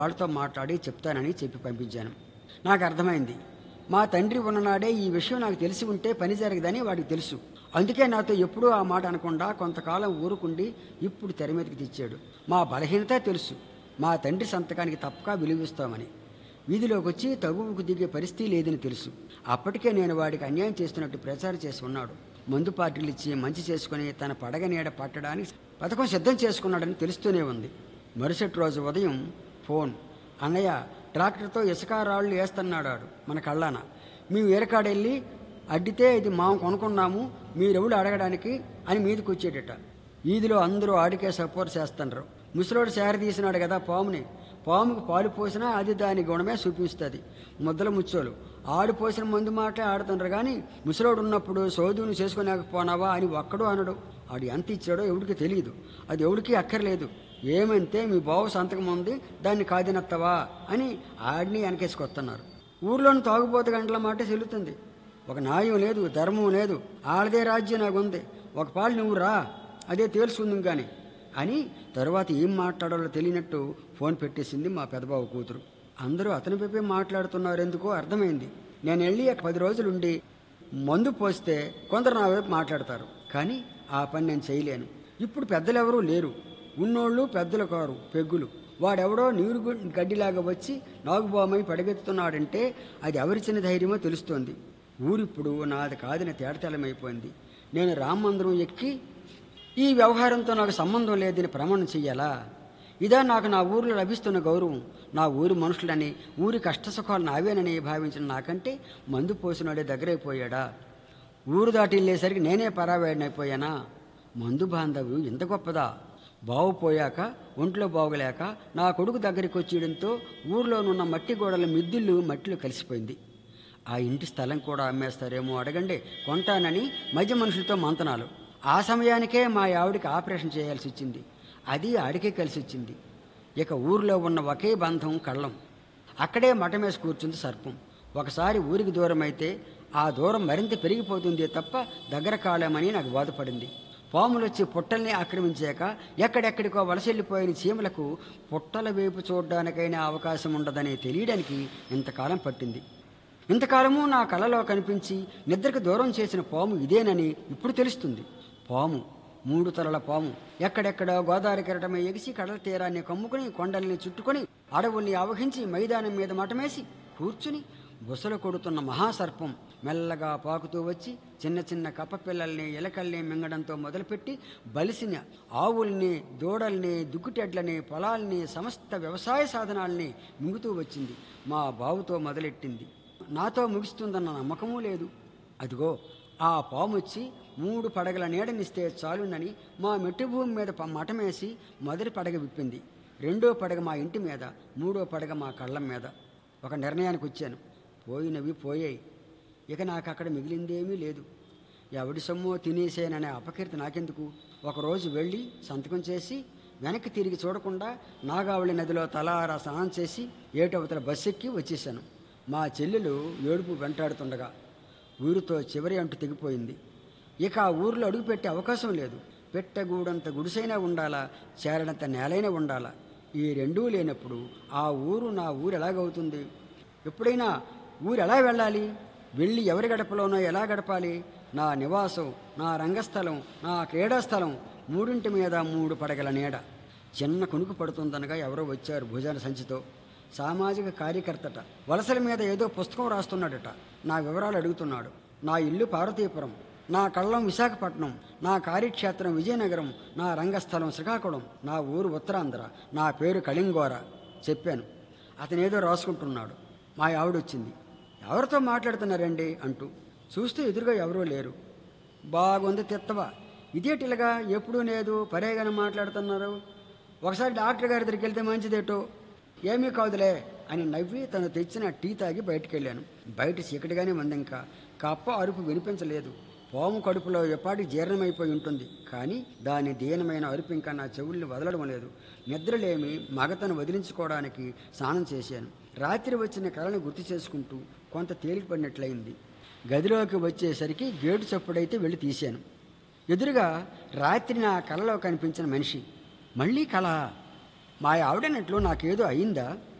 వాళ్ళతో మాట్లాడి చెప్తానని చెప్పి పంపించాను నాకు అర్థమైంది మా తండ్రి ఉన్ననాడే ఈ విషయం నాకు తెలిసి ఉంటే పని జరగదని వాడికి తెలుసు అందుకే నాతో ఎప్పుడూ ఆ మాట అనకుండా కొంతకాలం ఊరుకుండి ఇప్పుడు తెర మీదకి తెచ్చాడు మా బలహీనత తెలుసు మా తండ్రి సంతకానికి తప్పక విలువిస్తామని వీధిలోకి వచ్చి తగువుకు దిగే పరిస్థితి లేదని తెలుసు అప్పటికే నేను వాడికి అన్యాయం చేస్తున్నట్టు ప్రచారం చేసి ఉన్నాడు మందు పార్టీలు ఇచ్చి మంచి చేసుకుని తన పడగ నీడ పట్టడానికి పథకం సిద్ధం చేసుకున్నాడని తెలుస్తూనే ఉంది మరుసటి రోజు ఉదయం ఫోన్ అన్నయ్య ట్రాక్టర్తో ఇసుక రాళ్ళు వేస్తున్నాడు ఆడు మన కళ్ళాన మేము ఏరకాడెళ్ళి అడ్డితే ఇది మాం కొనుక్కున్నాము మీరెవడు అడగడానికి అని మీదకి వచ్చేటట వీధిలో అందరూ ఆడికే సపోర్ట్ చేస్తున్నారు ముసలోడు శార తీసినాడు కదా పాముని పాముకు పాలు పోసినా అది దాని గుణమే చూపిస్తుంది ముద్దల ముచ్చోలు ఆడు పోసిన మందు మాటలే ఆడుతుండ్రు కానీ ముసలోడు ఉన్నప్పుడు సోదుని చేసుకోలేకపోనావా అని ఒక్కడు అనడు ఆడు ఎంత ఇచ్చాడో ఎవడికి తెలియదు అది ఎవడికి అక్కర్లేదు ఏమంతే మీ బావు సంతకం ఉంది దాన్ని కాదినత్తవా అని ఆడిని వెనకేసుకొస్తున్నారు ఊర్లోని తాగుబోతు గంటల మాట చెల్లుతుంది ఒక న్యాయం లేదు ధర్మం లేదు ఆడదే రాజ్యం నాకుంది ఒక పాలు నువ్వు రా అదే తేల్చుకుందాం కానీ అని తరువాత ఏం మాట్లాడాలో తెలియనట్టు ఫోన్ పెట్టేసింది మా పెదబాబు కూతురు అందరూ అతని వైపే మాట్లాడుతున్నారు ఎందుకో అర్థమైంది నేను వెళ్ళి ఒక పది రోజులుండి మందు పోస్తే కొందరు నా వైపు మాట్లాడతారు కానీ ఆ పని నేను చేయలేను ఇప్పుడు పెద్దలెవరూ లేరు ఉన్నోళ్ళు పెద్దలు కారు పెగ్గులు వాడెవడో నీరు గు- గడ్డిలాగా వచ్చి నాగుబామై పడగెత్తుతున్నాడంటే అది ఎవరిచిన ధైర్యమో తెలుస్తోంది ఊరిప్పుడు నాది కాదని తేడతెల్లమైపోయింది నేను రామ మందిరం ఎక్కి ఈ వ్యవహారంతో నాకు సంబంధం లేదని ప్రమాణం చెయ్యాలా ఇదా నాకు నా ఊరిలో లభిస్తున్న గౌరవం నా ఊరి మనుషులని ఊరి కష్టసుఖాలు నావేనని భావించిన నాకంటే మందు పోసినాడే దగ్గరైపోయాడా ఊరు దాటి వెళ్ళేసరికి నేనే పరావేడనైపోయానా మందు బాంధవ్యం ఇంత గొప్పదా బావుపోయాక ఒంట్లో బాగోలేక నా కొడుకు దగ్గరికి వచ్చేయడంతో ఊర్లోనున్న మట్టి గోడల మిద్దిళ్ళు మట్టిలో కలిసిపోయింది ఆ ఇంటి స్థలం కూడా అమ్మేస్తారేమో అడగండి కొంటానని మధ్య మనుషులతో మంతనాలు ఆ సమయానికే మా ఆవిడికి ఆపరేషన్ చేయాల్సి వచ్చింది అది ఆడికే కలిసి వచ్చింది ఇక ఊర్లో ఉన్న ఒకే బంధం కళ్ళం అక్కడే మఠమేసి కూర్చుంది సర్పం ఒకసారి ఊరికి దూరం అయితే ఆ దూరం మరింత పెరిగిపోతుంది తప్ప దగ్గర కాలేమని నాకు బాధపడింది పాములు వచ్చి పుట్టల్ని ఆక్రమించాక ఎక్కడెక్కడికో వలసెళ్ళిపోయిన చీమలకు పుట్టల వైపు చూడడానికైనా అవకాశం ఉండదని తెలియడానికి ఇంతకాలం పట్టింది ఇంతకాలము నా కలలో కనిపించి నిద్రకు దూరం చేసిన పాము ఇదేనని ఇప్పుడు తెలుస్తుంది పాము మూడు తలల పాము ఎక్కడెక్కడ గోదావరి కెరటమై ఎగిసి కడల తీరాన్ని కమ్ముకుని కొండల్ని చుట్టుకొని అడవుల్ని ఆవహించి మైదానం మీద మటమేసి కూర్చుని బుసలు కొడుతున్న మహాసర్పం మెల్లగా పాకుతూ వచ్చి చిన్న చిన్న కప్ప పిల్లల్ని ఎలకల్ని మింగడంతో మొదలుపెట్టి బలిసిన ఆవుల్ని దూడల్ని దుక్కుటెడ్లని పొలాల్ని సమస్త వ్యవసాయ సాధనాల్ని మింగుతూ వచ్చింది మా బావుతో మొదలెట్టింది నాతో ముగిస్తుందన్న నమ్మకమూ లేదు అదిగో ఆ పాము వచ్చి మూడు పడగల నీడనిస్తే చాలునని మా మెట్టు భూమి మీద ప- మటమేసి మొదటి పడగ విప్పింది రెండో పడగ మా ఇంటి మీద మూడో పడగ మా కళ్ళం మీద ఒక నిర్ణయానికి వచ్చాను పోయినవి పోయాయి ఇక నాకు అక్కడ మిగిలిందేమీ లేదు ఎవడి సొమ్మో తినేసేననే అపకీర్తి నాకెందుకు ఒకరోజు వెళ్ళి సంతకం చేసి వెనక్కి తిరిగి చూడకుండా నాగావళి నదిలో తలారా స్నానం చేసి ఏటవతల బస్సు ఎక్కి వచ్చేసాను మా చెల్లెలు ఏడుపు వెంటాడుతుండగా ఊరితో చివరి అంటు తెగిపోయింది ఇక ఆ ఊరిలో అడుగుపెట్టే అవకాశం లేదు పెట్టగూడంత గుడిసైనా ఉండాలా చేరడంత నేలైనా ఉండాలా ఈ రెండూ లేనప్పుడు ఆ ఊరు నా ఊరు ఎలాగవుతుంది ఎప్పుడైనా ఊరు ఎలా వెళ్ళాలి వెళ్ళి ఎవరి గడపలోనో ఎలా గడపాలి నా నివాసం నా రంగస్థలం నా క్రీడాస్థలం మూడింటి మీద మూడు పడగల నీడ చిన్న కునుకు పడుతుందనగా ఎవరో వచ్చారు భుజాన సంచితో సామాజిక కార్యకర్తట వలసల మీద ఏదో పుస్తకం రాస్తున్నాడట నా వివరాలు అడుగుతున్నాడు నా ఇల్లు పార్వతీపురం నా కళ్ళం విశాఖపట్నం నా కార్యక్షేత్రం విజయనగరం నా రంగస్థలం శ్రీకాకుళం నా ఊరు ఉత్తరాంధ్ర నా పేరు కళింగోర చెప్పాను అతను ఏదో రాసుకుంటున్నాడు మా ఆవిడ వచ్చింది ఎవరితో మాట్లాడుతున్నారండి అంటూ చూస్తూ ఎదురుగా ఎవరూ లేరు బాగుంది తిత్తవా ఇదేటిలాగా ఎప్పుడూ లేదు పరేగాన మాట్లాడుతున్నారు ఒకసారి డాక్టర్ గారి దగ్గరికి వెళ్తే మంచిదేటో ఏమీ కాదులే అని నవ్వి తను తెచ్చిన టీ తాగి బయటికి వెళ్ళాను బయట చీకటిగానే ఉంది ఇంకా కప్ప అరుపు వినిపించలేదు పాము కడుపులో ఎప్పటికి జీర్ణమైపోయి ఉంటుంది కానీ దాని దీనమైన అరుపు ఇంకా నా చెవుల్ని వదలడం లేదు నిద్రలేమి మగతను వదిలించుకోవడానికి స్నానం చేశాను రాత్రి వచ్చిన కళను గుర్తు చేసుకుంటూ కొంత తేలికపడినట్లయింది గదిలోకి వచ్చేసరికి గేటు చప్పుడైతే వెళ్ళి తీశాను ఎదురుగా రాత్రి నా కలలో కనిపించిన మనిషి మళ్ళీ కళ మా ఆవిడనట్లు నాకేదో అయిందా